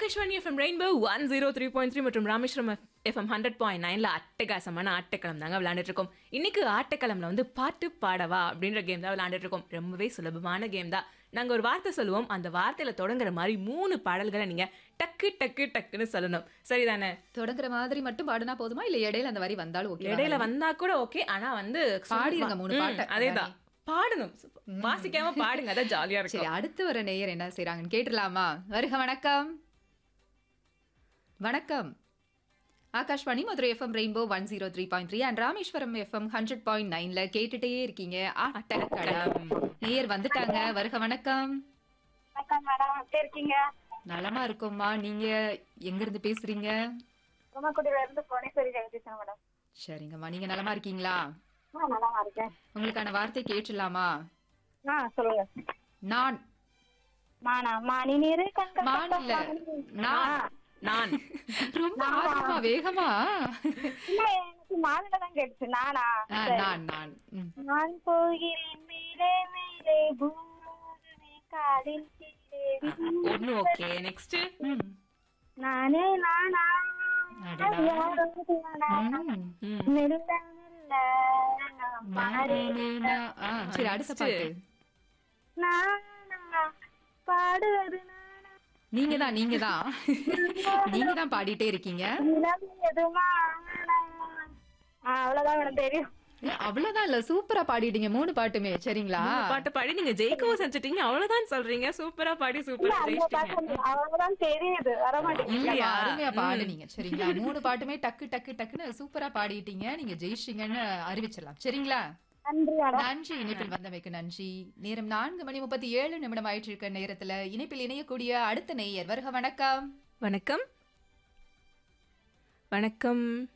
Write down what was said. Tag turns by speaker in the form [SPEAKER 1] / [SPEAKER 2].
[SPEAKER 1] Akashvani FM rainbow one zero three point three மற்றும் Rameswaram FM hundred point நைன்ல அட்டகாசமான ஆட்டக்களம் தாங்க விளையாண்டுட்டு இருக்கோம் இன்னைக்கு ஆட்டக்களம்ல வந்து பாட்டு பாடவா அப்படின்ற கேம் தான் விளையாண்டுட்டு இருக்கோம் ரொம்பவே சுலபமான கேம் தான் நாங்க ஒரு வார்த்தை சொல்லுவோம் அந்த வார்த்தையில தொடங்குற மாதிரி மூணு பாடல்களை நீங்க டக்கு டக்கு டக்குன்னு சொல்லணும் சரிதானே
[SPEAKER 2] தொடங்குற மாதிரி மட்டும் பாடுனா போதுமா இல்ல இடையில அந்த வரி வந்தாலும் ஓகே
[SPEAKER 1] இடையில வந்தா கூட ஓகே ஆனா வந்து
[SPEAKER 2] பாடிருங்க மூணு
[SPEAKER 1] ம்,
[SPEAKER 2] பாட்டை.
[SPEAKER 1] அதேதான் பாடணும் வாசிக்காம பாடுங்க அதான் ஜாலியா
[SPEAKER 2] சரி
[SPEAKER 1] இருக்கும்
[SPEAKER 2] அடுத்து வர நேயர் என்ன செய்றாங்கன்னு கேட்டுடலாமா வருக வணக்கம் வணக்கம் Akashvani Madurai FM rainbow one zero three point three and Rameswaram FM hundred point நைன்ல கேட்டுட்டே இருக்கீங்க ஆட்டக்களம் நேயர் வந்துட்டாங்க வருக வணக்கம்
[SPEAKER 3] வணக்கம் மேடம் எப்படி இருக்கீங்க
[SPEAKER 2] நலமா இருக்கோம்மா நீங்க எங்க இருந்து பேசுறீங்க
[SPEAKER 3] உமாக்குடியில இருந்து புவனேஸ்வரி ஜெகதீசன் மேடம்
[SPEAKER 2] சரிங்கம்மா நீங்க நலமா இருக்கீங்களா
[SPEAKER 3] ஆ நல்லா இருக்கேன்
[SPEAKER 2] உங்களுக்கான வார்த்தை கேட்டுடலாமா
[SPEAKER 3] ஆ சொல்லுங்க
[SPEAKER 2] நான்
[SPEAKER 3] மானா மானி நீரு கண்கள்
[SPEAKER 2] மான் இல்ல நான்
[SPEAKER 1] நான்
[SPEAKER 2] ரொம்ப ஆர்வமா வேகமா
[SPEAKER 3] இல்ல எனக்கு மானில தான் கேட்டுச்சு நானா
[SPEAKER 2] ஆ, நான் நான் ம்.
[SPEAKER 3] நான் போகிறேன் மேலே மேலே பூமி காலில் கீழே
[SPEAKER 1] ஒண்ணு ஓகே நெக்ஸ்ட்
[SPEAKER 2] ம்.
[SPEAKER 3] நானே நானா
[SPEAKER 2] அடடா.
[SPEAKER 3] யாரோடு நானா?
[SPEAKER 2] ம்.
[SPEAKER 3] மெல்ல மெல்ல
[SPEAKER 2] மாறேனா. ஆ, சரி அடுத்த
[SPEAKER 1] Next.
[SPEAKER 2] பாட்டு
[SPEAKER 3] நானா பாடுவது நானா
[SPEAKER 2] நீங்க தான் நீங்க தான் நீங்க தான் பாடிட்டே இருக்கீங்க
[SPEAKER 3] நிலம் எதுமா ஆ அவ்வளவுதான் எனக்கு தெரியும்
[SPEAKER 2] ஏ, அவ்வளவுதான் இல்ல சூப்பரா பாடிட்டீங்க மூணு பாட்டுமே சரிங்களா
[SPEAKER 1] பாட்டு பாடி நீங்க ஜெயிக்கவும் செஞ்சுட்டீங்க அவ்வளவுதான் சொல்றீங்க சூப்பரா பாடி சூப்பரா
[SPEAKER 3] அந்த
[SPEAKER 1] ஜெயிச்சிட்டீங்க
[SPEAKER 3] பாட்டு அவ்வளவுதான் தெரியுது வர மாட்டேங்குது
[SPEAKER 2] இல்லையா அருமையா பாடுனீங்க சரிங்களா மூணு பாட்டுமே டக்கு டக்கு டக்குன்னு சூப்பரா பாடிட்டீங்க நீங்க ஜெயிச்சிங்கன்னு அறிவிச்சிடலாம் சரிங்களா
[SPEAKER 3] நன்றி மேடம்
[SPEAKER 2] நன்றி இணைப்பில் வந்தமைக்கு நன்றி நேரம் நான்கு மணி முப்பத்தி ஏழு நிமிடம் ஆயிட்டு இருக்க நேரத்துல இணைப்பில் இணையக்கூடிய அடுத்த நேயர் வருக வணக்கம்
[SPEAKER 1] வணக்கம் வணக்கம்